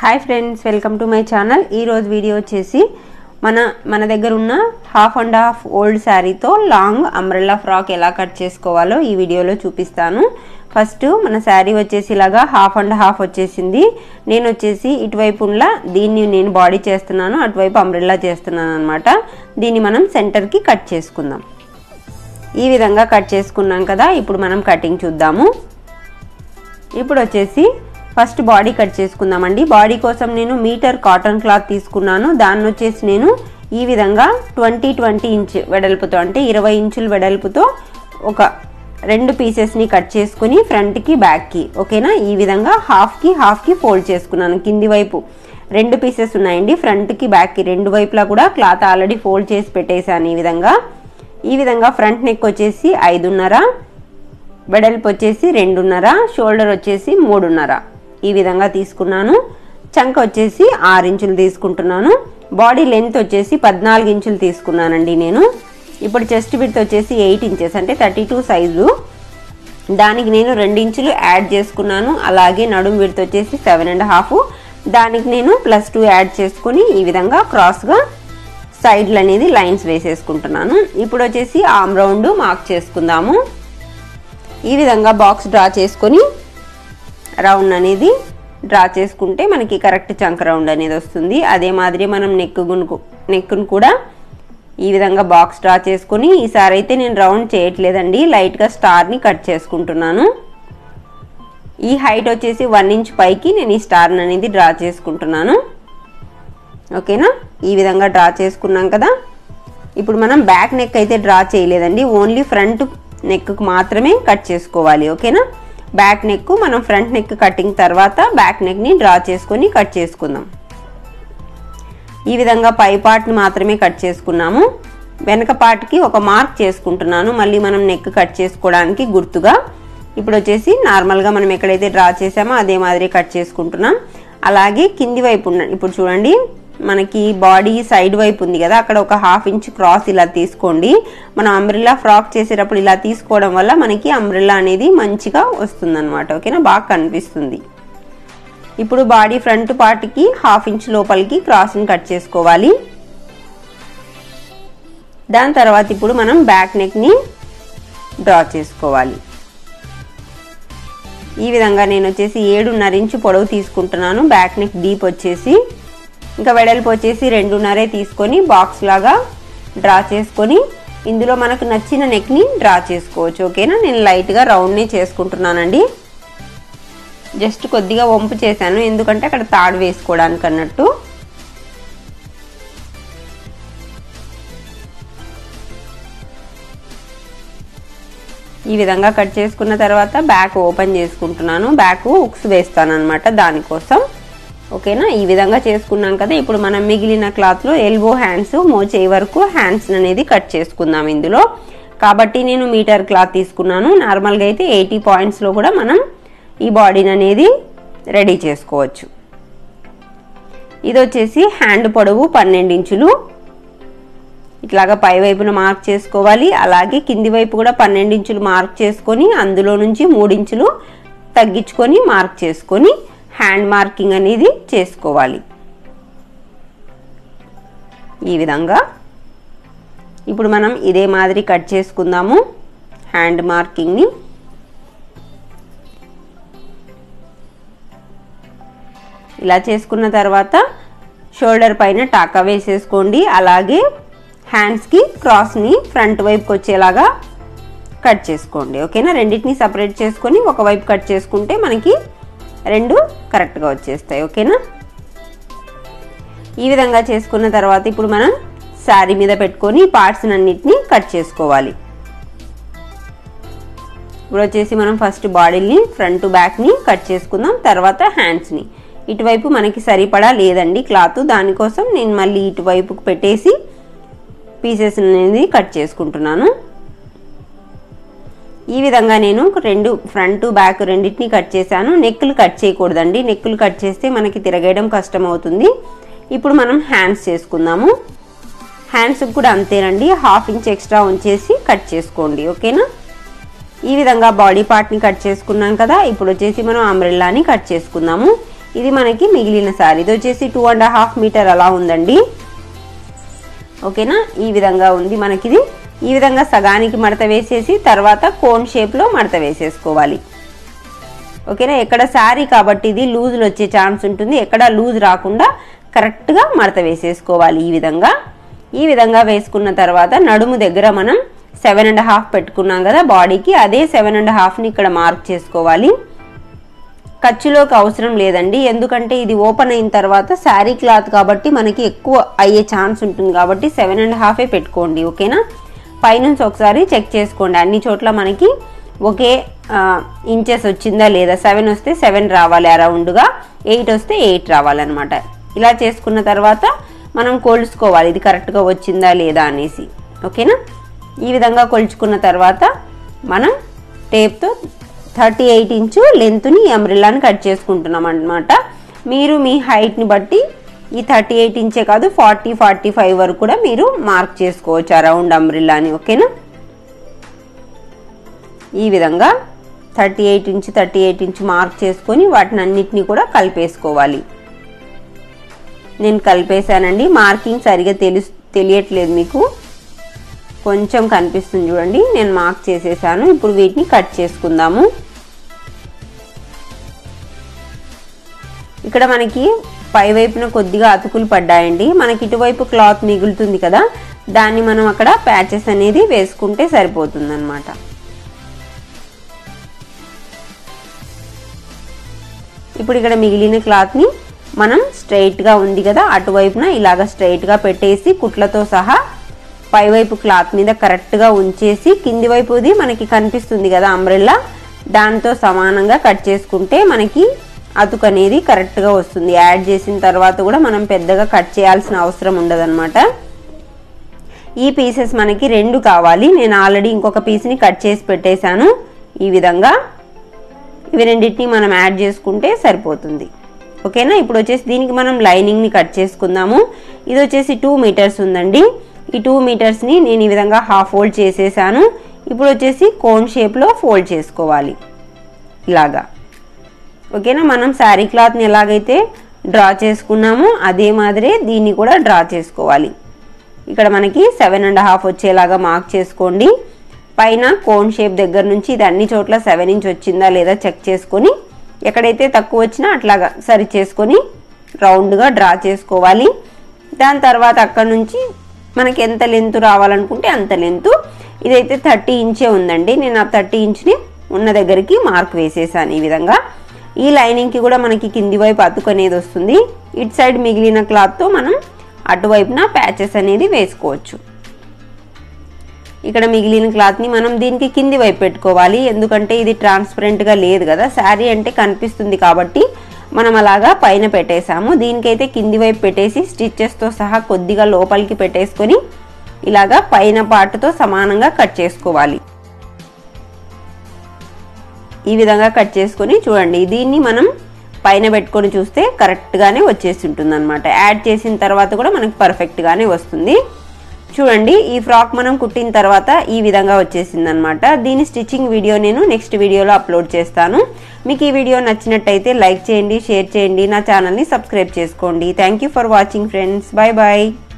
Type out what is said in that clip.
hi friends welcome to my channel ఈరోజు video వచ్చేసి మన మన దగ్గర ఉన్న హాఫ్ అండ్ హాఫ్ ఓల్డ్ శారీతో లాంగ్ అంబ్రెల్లా ఫ్రాక్ ఎలా కట్ చేసుకోవాలో ఈ వీడియోలో చూపిస్తాను ఫస్ట్ మన శారీ వచ్చేసి ఇలాగా హాఫ్ అండ్ హాఫ్ వచ్చేసింది నేను వచ్చేసి ఇటువైపు ఉన్న దీన్ని నేను బాడీ చేస్తున్నాను అటువైపు అంబ్రెల్లా చేస్తున్నాను అనమాట దీన్ని మనం సెంటర్కి కట్ చేసుకుందాం ఈ విధంగా కట్ చేసుకున్నాం కదా ఇప్పుడు మనం కటింగ్ చూద్దాము ఇప్పుడు వచ్చేసి ఫస్ట్ బాడీ కట్ చేసుకుందామండి బాడీ కోసం నేను మీటర్ కాటన్ క్లాత్ తీసుకున్నాను దాన్ని వచ్చేసి నేను ఈ విధంగా ట్వంటీ ట్వంటీ ఇంచ్ వెడల్పుతో అంటే ఇరవై ఇంచుల వెడల్పుతో ఒక రెండు పీసెస్ని కట్ చేసుకుని ఫ్రంట్కి బ్యాక్కి ఓకేనా ఈ విధంగా హాఫ్కి హాఫ్కి ఫోల్డ్ చేసుకున్నాను కింది వైపు రెండు పీసెస్ ఉన్నాయండి ఫ్రంట్కి బ్యాక్కి రెండు వైపులా కూడా క్లాత్ ఆల్రెడీ ఫోల్డ్ చేసి పెట్టేశాను ఈ విధంగా ఈ విధంగా ఫ్రంట్ నెక్ వచ్చేసి ఐదున్నర వెడల్పు వచ్చేసి రెండున్నర షోల్డర్ వచ్చేసి మూడున్నర ఈ విధంగా తీసుకున్నాను చంక వచ్చేసి ఆరు ఇంచులు తీసుకుంటున్నాను బాడీ లెంత్ వచ్చేసి పద్నాలుగు ఇంచులు తీసుకున్నానండి నేను ఇప్పుడు చెస్ట్ విడ్త్ వచ్చేసి ఎయిట్ ఇంచెస్ అంటే థర్టీ టూ సైజు దానికి నేను రెండు ఇంచులు యాడ్ చేసుకున్నాను అలాగే నడుము విడ్త్ వచ్చేసి సెవెన్ అండ్ హాఫ్ దానికి నేను ప్లస్ టూ యాడ్ చేసుకుని ఈ విధంగా క్రాస్గా సైడ్లు అనేది లైన్స్ వేసేసుకుంటున్నాను ఇప్పుడు వచ్చేసి ఆమ్ రౌండ్ మార్క్ చేసుకుందాము ఈ విధంగా బాక్స్ డ్రా చేసుకొని రౌండ్ అనేది డ్రా చేసుకుంటే మనకి కరెక్ట్ చంక రౌండ్ అనేది వస్తుంది అదే మాదిరి మనం నెక్ గునుకు నెక్ను కూడా ఈ విధంగా బాక్స్ డ్రా చేసుకొని ఈసారి అయితే నేను రౌండ్ చేయట్లేదండి లైట్గా స్టార్ని కట్ చేసుకుంటున్నాను ఈ హైట్ వచ్చేసి వన్ ఇంచ్ పైకి నేను ఈ స్టార్ అనేది డ్రా చేసుకుంటున్నాను ఓకేనా ఈ విధంగా డ్రా చేసుకున్నాం కదా ఇప్పుడు మనం బ్యాక్ నెక్ అయితే డ్రా చేయలేదండి ఓన్లీ ఫ్రంట్ నెక్కు మాత్రమే కట్ చేసుకోవాలి ఓకేనా బ్యాక్ నెక్ మనం ఫ్రంట్ నెక్ కటింగ్ తర్వాత బ్యాక్ నెక్ని డ్రా చేసుకొని కట్ చేసుకుందాం ఈ విధంగా పై పార్ట్ని మాత్రమే కట్ చేసుకున్నాము వెనక పార్ట్కి ఒక మార్క్ చేసుకుంటున్నాను మళ్ళీ మనం నెక్ కట్ చేసుకోవడానికి గుర్తుగా ఇప్పుడు వచ్చేసి నార్మల్గా మనం ఎక్కడైతే డ్రా చేసామో అదే మాదిరి కట్ చేసుకుంటున్నాం అలాగే కింది వైపు ఉన్న ఇప్పుడు చూడండి మనకి బాడీ సైడ్ వైపు ఉంది కదా అక్కడ ఒక హాఫ్ ఇంచ్ క్రాస్ ఇలా తీసుకోండి మనం అంబ్రిల్లా ఫ్రాక్ చేసేటప్పుడు ఇలా తీసుకోవడం వల్ల మనకి అంబ్రిల్లా అనేది మంచిగా వస్తుంది అనమాట ఓకేనా బాగా కనిపిస్తుంది ఇప్పుడు బాడీ ఫ్రంట్ పార్ట్కి హాఫ్ ఇంచ్ లోపలికి క్రాస్ని కట్ చేసుకోవాలి దాని తర్వాత ఇప్పుడు మనం బ్యాక్ నెక్ని డ్రా చేసుకోవాలి ఈ విధంగా నేను వచ్చేసి ఏడున్నర ఇంచు పొడవు తీసుకుంటున్నాను బ్యాక్ నెక్ డీప్ వచ్చేసి ఇంకా వెడల్పు వచ్చేసి రెండున్నరే తీసుకొని బాక్స్ లాగా డ్రా చేసుకొని ఇందులో మనకు నచ్చిన నెక్ని డ్రా చేసుకోవచ్చు ఓకేనా నేను లైట్గా రౌండ్ని చేసుకుంటున్నానండి జస్ట్ కొద్దిగా వంపు చేశాను ఎందుకంటే అక్కడ తాడు వేసుకోవడానికి అన్నట్టు ఈ విధంగా కట్ చేసుకున్న తర్వాత బ్యాక్ ఓపెన్ చేసుకుంటున్నాను బ్యాక్ ఉక్స్ వేస్తాను అనమాట దానికోసం ఓకేనా ఈ విధంగా చేసుకున్నాం కదా ఇప్పుడు మనం మిగిలిన క్లాత్లో ఎల్బో హ్యాండ్స్ మోచేయి వరకు హ్యాండ్స్ అనేది కట్ చేసుకుందాం ఇందులో కాబట్టి నేను మీటర్ క్లాత్ తీసుకున్నాను నార్మల్గా అయితే ఎయిటీ పాయింట్స్లో కూడా మనం ఈ బాడీని అనేది రెడీ చేసుకోవచ్చు ఇది వచ్చేసి హ్యాండ్ పొడవు పన్నెండు ఇంచులు ఇట్లాగా పై వైపున మార్క్ చేసుకోవాలి అలాగే కింది వైపు కూడా పన్నెండు ఇంచులు మార్క్ చేసుకొని అందులో నుంచి మూడించులు తగ్గించుకొని మార్క్ చేసుకొని హ్యాండ్ మార్కింగ్ అనేది చేసుకోవాలి ఈ విధంగా ఇప్పుడు మనం ఇదే మాదిరి కట్ చేసుకుందాము హ్యాండ్ మార్కింగ్ని ఇలా చేసుకున్న తర్వాత షోల్డర్ పైన టాకా వేసేసుకోండి అలాగే హ్యాండ్స్కి క్రాస్ని ఫ్రంట్ వైపుకి వచ్చేలాగా కట్ చేసుకోండి ఓకేనా రెండింటిని సపరేట్ చేసుకొని ఒకవైపు కట్ చేసుకుంటే మనకి రెండు కరెక్ట్గా వచ్చేస్తాయి ఓకేనా ఈ విధంగా చేసుకున్న తర్వాత ఇప్పుడు మనం శారీ మీద పెట్టుకొని పార్ట్స్ అన్నిటిని కట్ చేసుకోవాలి ఇప్పుడు వచ్చేసి మనం ఫస్ట్ బాడీని ఫ్రంట్ బ్యాక్ని కట్ చేసుకుందాం తర్వాత హ్యాండ్స్ని ఇటువైపు మనకి సరిపడా లేదండి క్లాత్ దానికోసం నేను మళ్ళీ ఇటువైపుకు పెట్టేసి పీసెస్ అనేది కట్ చేసుకుంటున్నాను ఈ విధంగా నేను రెండు ఫ్రంట్ బ్యాక్ రెండింటిని కట్ చేశాను నెక్కులు కట్ చేయకూడదండి నెక్కులు కట్ చేస్తే మనకి తిరగేయడం కష్టం అవుతుంది ఇప్పుడు మనం హ్యాండ్స్ చేసుకుందాము హ్యాండ్స్కి కూడా అంతేనండి హాఫ్ ఇంచ్ ఎక్స్ట్రా ఉంచేసి కట్ చేసుకోండి ఓకేనా ఈ విధంగా బాడీ పార్ట్ని కట్ చేసుకున్నాం కదా ఇప్పుడు వచ్చేసి మనం అంబ్రెల్లాని కట్ చేసుకుందాము ఇది మనకి మిగిలిన శారీ ఇది వచ్చేసి టూ అండ్ హాఫ్ మీటర్ అలా ఉందండి ఓకేనా ఈ విధంగా ఉంది మనకిది ఈ విధంగా సగానికి మడత వేసేసి తర్వాత కోన్ షేప్లో మడత వేసేసుకోవాలి ఓకేనా ఎక్కడ శారీ కాబట్టి ఇది లూజులు వచ్చే ఛాన్స్ ఉంటుంది ఎక్కడ లూజ్ రాకుండా కరెక్ట్గా మడత వేసేసుకోవాలి ఈ విధంగా ఈ విధంగా వేసుకున్న తర్వాత నడుము దగ్గర మనం సెవెన్ అండ్ హాఫ్ పెట్టుకున్నాం కదా బాడీకి అదే సెవెన్ అండ్ హాఫ్ని ఇక్కడ మార్క్ చేసుకోవాలి ఖర్చులోకి అవసరం లేదండి ఎందుకంటే ఇది ఓపెన్ అయిన తర్వాత శారీ క్లాత్ కాబట్టి మనకి ఎక్కువ అయ్యే ఛాన్స్ ఉంటుంది కాబట్టి సెవెన్ అండ్ హాఫే పెట్టుకోండి ఓకేనా పైనుంచి ఒకసారి చెక్ చేసుకోండి అన్ని చోట్ల మనకి ఒకే ఇంచెస్ వచ్చిందా లేదా సెవెన్ వస్తే సెవెన్ రావాలి అరౌండ్గా ఎయిట్ వస్తే ఎయిట్ రావాలన్నమాట ఇలా చేసుకున్న తర్వాత మనం కొలుసుకోవాలి ఇది కరెక్ట్గా వచ్చిందా లేదా అనేసి ఓకేనా ఈ విధంగా కొలుచుకున్న తర్వాత మనం టేప్తో థర్టీ ఎయిట్ ఇంచు లెంత్ని అంబ్రిల్లాని కట్ చేసుకుంటున్నాం అనమాట మీరు మీ హైట్ని బట్టి ఈ థర్టీ ఎయిట్ ఇంచే కాదు ఫార్టీ ఫార్టీ ఫైవ్ వరకు కూడా మీరు మార్క్ చేసుకోవచ్చు అరౌండ్ అంబ్రిల్లాని ఓకేనా ఈ విధంగా thirty eight inch thirty eight inch mark చేసుకొని వాటిని అన్నిటినీ కూడా కలిపేసుకోవాలి నేను కలిపేశానండి మార్కింగ్ సరిగా తెలు తెలియట్లేదు మీకు కొంచెం కనిపిస్తుంది చూడండి నేను మార్క్ చేసేసాను ఇప్పుడు వీటిని కట్ చేసుకుందాము ఇక్కడ మనకి పై వైపున కొద్దిగా అతుకులు పడ్డాయండి మనకి ఇటువైపు క్లాత్ మిగులుతుంది కదా దాన్ని మనం అక్కడ ప్యాచెస్ అనేది వేసుకుంటే సరిపోతుంది అనమాట ఇప్పుడు ఇక్కడ మిగిలిన క్లాత్ని మనం స్ట్రైట్గా ఉంది కదా అటువైపున ఇలాగ స్ట్రైట్గా పెట్టేసి కుట్లతో సహా పైవైపు క్లాత్ మీద కరెక్ట్గా ఉంచేసి కింది వైపుది మనకి కనిపిస్తుంది కదా అంబ్రెల్లా దాంతో సమానంగా కట్ చేసుకుంటే మనకి అతుకు అనేది కరెక్ట్గా వస్తుంది యాడ్ చేసిన తర్వాత కూడా మనం పెద్దగా కట్ చేయాల్సిన అవసరం ఉండదన్నమాట ఈ పీసెస్ మనకి రెండు కావాలి నేను ఆల్రెడీ ఇంకొక పీస్ని కట్ చేసి పెట్టేశాను ఈ విధంగా ఇవి రెండింటిని మనం యాడ్ చేసుకుంటే సరిపోతుంది ఓకేనా ఇప్పుడు వచ్చేసి దీనికి మనం లైనింగ్ని కట్ చేసుకుందాము ఇది వచ్చేసి టూ మీటర్స్ ఉందండి ఈ టూ మీటర్స్ని నేను ఈ విధంగా హాఫ్ ఫోల్డ్ చేసేసాను ఇప్పుడు వచ్చేసి కోన్ షేప్లో ఫోల్డ్ చేసుకోవాలి ఇలాగా ఓకేనా మనం శారీ క్లాత్ని ఎలాగైతే డ్రా చేసుకున్నామో అదే మాదిరే దీన్ని కూడా డ్రా చేసుకోవాలి ఇక్కడ మనకి సెవెన్ అండ్ హాఫ్ వచ్చేలాగా మార్క్ చేసుకోండి పైన కోన్ షేప్ దగ్గర నుంచి ఇది అన్ని చోట్ల సెవెన్ ఇంచ్ వచ్చిందా లేదా చెక్ చేసుకొని ఎక్కడైతే తక్కువ వచ్చినా అట్లాగా సరి చేసుకొని రౌండ్గా డ్రా చేసుకోవాలి దాని తర్వాత అక్కడ నుంచి మనకి ఎంత లెంత్ రావాలనుకుంటే అంత లెంత్ ఇదైతే థర్టీ ఇంచే ఉందండి నేను ఆ థర్టీ ఇంచ్ని ఉన్న దగ్గరికి మార్క్ వేసేసాను ఈ విధంగా ఈ లైనింగ్కి కూడా మనకి కింది వైపు అతుకు అనేది వస్తుంది ఇటు సైడ్ మిగిలిన క్లాత్తో మనం అటువైపున ప్యాచెస్ అనేది వేసుకోవచ్చు ఇక్కడ మిగిలిన క్లాత్ని మనం దీనికి కింది వైపు పెట్టుకోవాలి ఎందుకంటే ఇది ట్రాన్స్పరెంట్గా లేదు కదా శారీ అంటే కనిపిస్తుంది కాబట్టి మనం అలాగా పైన పెట్టేసాము దీనికైతే కింది వైపు పెట్టేసి స్టిచ్చెస్తో సహా కొద్దిగా లోపలికి పెట్టేసుకొని ఇలాగా పైన పార్ట్తో సమానంగా కట్ చేసుకోవాలి ఈ విధంగా కట్ చేసుకొని చూడండి దీన్ని మనం పైన పెట్టుకొని చూస్తే కరెక్ట్గానే వచ్చేసి ఉంటుంది అనమాట యాడ్ చేసిన తర్వాత కూడా మనకి పర్ఫెక్ట్గానే వస్తుంది చూడండి ఈ ఫ్రాక్ మనం కుట్టిన తర్వాత ఈ విధంగా వచ్చేసింది అనమాట దీని స్టిచ్చింగ్ వీడియో నేను నెక్స్ట్ వీడియోలో అప్లోడ్ చేస్తాను మీకు ఈ వీడియో నచ్చినట్టయితే లైక్ చేయండి షేర్ చేయండి నా ఛానల్ని సబ్స్క్రైబ్ చేసుకోండి thank for watching friends bye bye